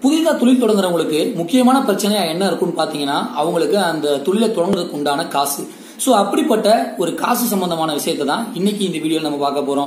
புதிதாக தொழில் தொடங்குறவங்களுக்கு முக்கியமான பிரச்சனையா என்ன இருக்கும்னு பாத்தீங்கன்னா அவங்களுக்கு அந்த தொழிலை தொடங்குறதுக்கு உண்டான காசு ஸோ அப்படிப்பட்ட ஒரு காசு சம்பந்தமான விஷயத்தை தான் இன்னைக்கு இந்த வீடியோவில் நம்ம பார்க்க போறோம்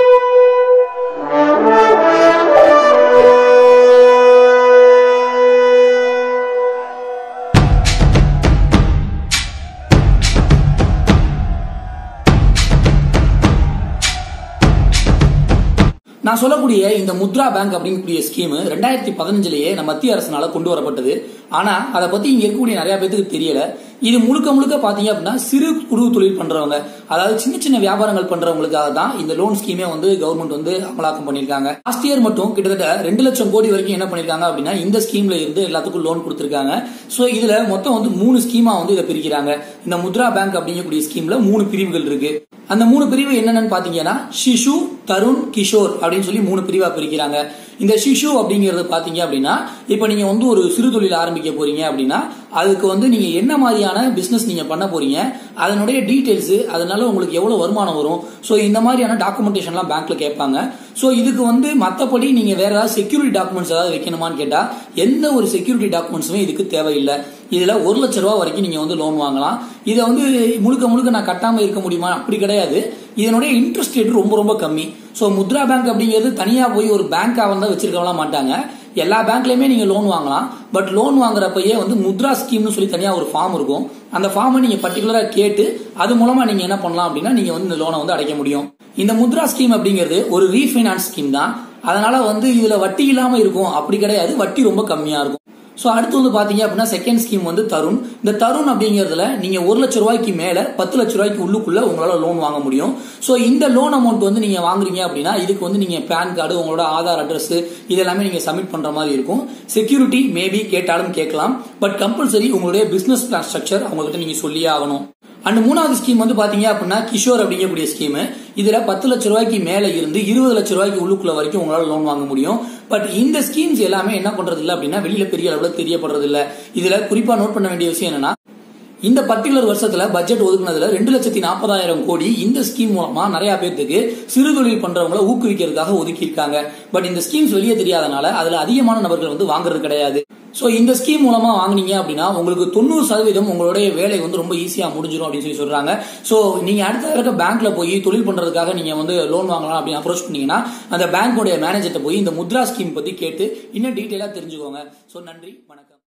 நான் சொல்லக்கூடிய இந்த முத்ரா பேங்க் அப்படிங்கக்கூடிய ஸ்கீம் ரெண்டாயிரத்தி பதினஞ்சுலயே நம்ம மத்திய அரசுனால கொண்டு வரப்பட்டது ஆனா அதை பத்தி இங்க இருக்கக்கூடிய நிறைய பேருக்கு தெரியல இது முழுக்க முழுக்க பாத்தீங்க அப்படின்னா சிறு குறு தொழில் பண்றவங்க அதாவது சின்ன சின்ன வியாபாரங்கள் பண்றவங்களுக்காக தான் இந்த லோன் ஸ்கீமே வந்து கவர்மெண்ட் வந்து அமலாக்கம் பண்ணிருக்காங்க லாஸ்ட் இயர் மட்டும் கிட்டத்தட்ட ரெண்டு லட்சம் கோடி வரைக்கும் என்ன பண்ணிருக்காங்க அப்படின்னா இந்த ஸ்கீம்ல இருந்து எல்லாத்துக்கும் லோன் கொடுத்திருக்காங்க சோ இதுல மொத்தம் வந்து மூணு ஸ்கீமா வந்து இதை பிரிக்கிறாங்க இந்த முத்ரா பேங்க் அப்படிங்கக்கூடிய ஸ்கீம்ல மூணு பிரிவுகள் இருக்கு அந்த மூணு பிரிவு என்னென்னு பாத்தீங்கன்னா சிசு தருண் கிஷோர் அப்படின்னு சொல்லி மூணு பிரிவா பிரிக்கிறாங்க இந்த சிசு அப்படிங்கிறது பாத்தீங்க அப்படின்னா இப்ப நீங்க வந்து ஒரு சிறு தொழில் ஆரம்பிக்க போறீங்க அப்படின்னா அதுக்கு வந்து நீங்க என்ன மாதிரியான பிசினஸ் நீங்க பண்ண போறீங்க அதனுடைய டீடைல்ஸ் அதனால உங்களுக்கு எவ்வளவு வருமானம் வரும் ஸோ இந்த மாதிரியான டாக்குமெண்டேஷன்லாம் பேங்க்ல கேட்பாங்க ஸோ இதுக்கு வந்து மற்றபடி நீங்க வேற ஏதாவது செக்யூரிட்டி டாக்குமெண்ட்ஸ் ஏதாவது வைக்கணுமான்னு கேட்டா எந்த ஒரு செக்யூரிட்டி டாக்குமெண்ட்ஸுமே இதுக்கு தேவையில்லை இதுல ஒரு லட்ச ரூபா வரைக்கும் நீங்க வந்து லோன் வாங்கலாம் இதை வந்து முழுக்க முழுக்க நான் கட்டாம இருக்க முடியுமா அப்படி கிடையாது இதனுடைய இன்ட்ரெஸ்ட் ரேட் ரொம்ப ரொம்ப கம்மி ஸோ முத்ரா பேங்க் அப்படிங்கிறது தனியா போய் ஒரு பேங்காக வந்து வச்சிருக்கலாம் மாட்டாங்க எல்லா பேங்க்லயுமே நீங்க லோன் வாங்கலாம் பட் லோன் வாங்குறப்பயே வந்து முத்ரா ஸ்கீம்னு சொல்லி தனியா ஒரு ஃபார்ம் இருக்கும் அந்த ஃபார்மை நீங்க பர்டிகுலரா கேட்டு அது மூலமா நீங்க என்ன பண்ணலாம் அப்படின்னா நீங்க வந்து இந்த லோனை வந்து அடைக்க முடியும் இந்த முத்ரா ஸ்கீம் அப்படிங்கிறது ஒரு ரீஃபைனான்ஸ் ஸ்கீம் தான் அதனால வந்து இதுல வட்டி இல்லாம இருக்கும் அப்படி கிடையாது வட்டி ரொம்ப கம்மியா இருக்கும் ஸோ அடுத்து வந்து பாத்தீங்க அப்படின்னா செகண்ட் ஸ்கீம் வந்து தருண் இந்த தருண் அப்படிங்கிறதுல நீங்க ஒரு லட்ச ரூபாய்க்கு மேல பத்து லட்ச ரூபாய்க்கு உள்ளுக்குள்ள உங்களால லோன் வாங்க முடியும் ஸோ இந்த லோன் அமௌண்ட் வந்து நீங்க வாங்குறீங்க அப்படின்னா இதுக்கு வந்து நீங்க பேன் கார்டு உங்களோட ஆதார் அட்ரஸ் இதெல்லாமே நீங்க சப்மிட் பண்ற மாதிரி இருக்கும் செக்யூரிட்டி மேபி கேட்டாலும் கேட்கலாம் பட் கம்பல்சரி உங்களுடைய பிசினஸ் பிளான் ஸ்ட்ரக்சர் அவங்ககிட்ட நீங்க சொல்லியே ஆகணும் அண்ட் மூணாவது ஸ்கீம் வந்து பாத்தீங்க அப்படின்னா கிஷோர் அப்படிங்கக்கூடிய ஸ்கீம் இதுல பத்து லட்ச ரூபாய்க்கு மேல இருந்து இருபது லட்ச ரூபாய்க்கு உள்ளுக்குள்ள வரைக்கும் உங்களால லோன் வாங்க முடியும் பட் இந்த ஸ்கீம்ஸ் எல்லாமே என்ன பண்றது இல்ல அப்படின்னா வெளியில பெரிய அளவுல தெரியப்படுறது இல்ல இதுல குறிப்பா நோட் பண்ண வேண்டிய விஷயம் என்னன்னா இந்த பர்டிகுலர் வருஷத்துல பட்ஜெட் ஒதுக்குனதுல ரெண்டு லட்சத்தி நாற்பதாயிரம் கோடி இந்த ஸ்கீம் மூலமா நிறைய பேர்த்துக்கு சிறு தொழில் பண்றவங்களை ஊக்குவிக்கிறதுக்காக ஒதுக்கி இருக்காங்க பட் இந்த ஸ்கீம்ஸ் வெளியே தெரியாதனால அதுல அதிகமான நபர்கள் வந்து வாங்குறது கிடையாது சோ இந்த ஸ்கீம் மூலமா வாங்குனீங்க அப்படின்னா உங்களுக்கு தொண்ணூறு சதவீதம் உங்களுடைய வேலை வந்து ரொம்ப ஈஸியா முடிஞ்சிடும் அப்படின்னு சொல்லி சொல்றாங்க சோ நீங்க அடுத்த இருக்க பேங்க்ல போய் தொழில் பண்றதுக்காக நீங்க வந்து லோன் வாங்கலாம் அப்படின்னு அப்ரோச் பண்ணீங்கன்னா அந்த பேங்கோடைய மேனேஜர்கிட்ட போய் இந்த முத்ரா ஸ்கீம் பத்தி கேட்டு இன்னும் டீட்டெயிலா தெரிஞ்சுக்கோங்க சோ நன்றி வணக்கம்